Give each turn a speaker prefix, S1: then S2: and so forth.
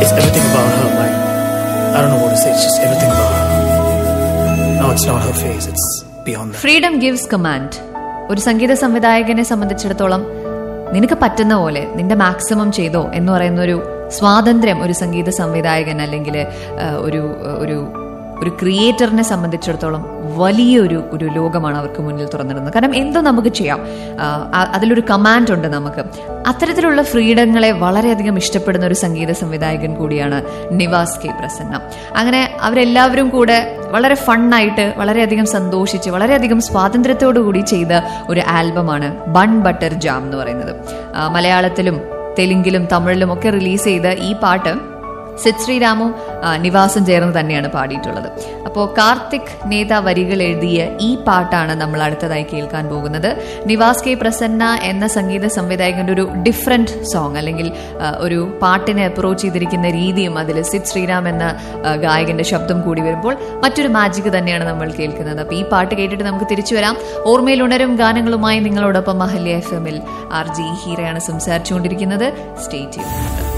S1: It's everything about her. Like, I don't know what to say. It's just everything about her. No, it's not her face. It's beyond that.
S2: Freedom gives command ഒരു സംഗീത സംവിധായകനെ സംബന്ധിച്ചിടത്തോളം നിനക്ക് പറ്റുന്ന പോലെ നിന്റെ maximum ചെയ്തോ എന്ന് പറയുന്ന ഒരു സ്വാതന്ത്ര്യം ഒരു സംഗീത സംവിധായകൻ അല്ലെങ്കിൽ ഒരു ഒരു ഒരു ക്രിയേറ്ററിനെ സംബന്ധിച്ചിടത്തോളം വലിയൊരു ഒരു ലോകമാണ് അവർക്ക് മുന്നിൽ തുറന്നിടുന്നത് കാരണം എന്തോ നമുക്ക് ചെയ്യാം ആ, അ- അതിലൊരു കമാൻഡ് ഉണ്ട് നമുക്ക് അത്തരത്തിലുള്ള ഫ്രീഡങ്ങളെ വളരെയധികം ഇഷ്ടപ്പെടുന്ന ഒരു സംഗീത സംവിധായകൻ കൂടിയാണ് നിവാസ് കെ പ്രസന്ന അങ്ങനെ അവരെല്ലാവരും കൂടെ വളരെ ഫണ്ണായിട്ട് വളരെയധികം സന്തോഷിച്ച് വളരെയധികം സ്വാതന്ത്ര്യത്തോടു കൂടി ചെയ്ത ഒരു ആൽബമാണ് ബൺ ബട്ടർ ജാം എന്ന് പറയുന്നത് ആ, മലയാളത്തിലും തെലുങ്കിലും തമിഴിലും ഒക്കെ റിലീസ് ചെയ്ത ഈ പാട്ട് സിദ് ശ്രീരാമും ആ, നിവാസും ചേർന്ന് തന്നെയാണ് പാടിയിട്ടുള്ളത് അപ്പോൾ കാർത്തിക് നേത വരികൾ എഴുതിയ ഈ പാട്ടാണ് നമ്മൾ അടുത്തതായി കേൾക്കാൻ പോകുന്നത് നിവാസ് കെ പ്രസന്ന എന്ന സംഗീത സംവിധായകന്റെ ഒരു ഡിഫറെന്റ് സോങ് അല്ലെങ്കിൽ ആ, ഒരു പാട്ടിനെ അപ്രോച്ച് ചെയ്തിരിക്കുന്ന രീതിയും അതിൽ സിദ് ശ്രീരാം എന്ന ആ, ഗായകന്റെ ശബ്ദം കൂടി വരുമ്പോൾ മറ്റൊരു മാജിക് തന്നെയാണ് നമ്മൾ കേൾക്കുന്നത് അപ്പോൾ ഈ പാട്ട് കേട്ടിട്ട് നമുക്ക് തിരിച്ചു വരാം ഓർമ്മയിൽ ഉണരും ഗാനങ്ങളുമായി നിങ്ങളോടൊപ്പം മഹല്യ എഫ് എമ്മിൽ ആർ ജി ഹീറയാണ് സംസാരിച്ചുകൊണ്ടിരിക്കുന്നത് സ്റ്റേറ്റ് ചെയ്യുന്നുണ്ട്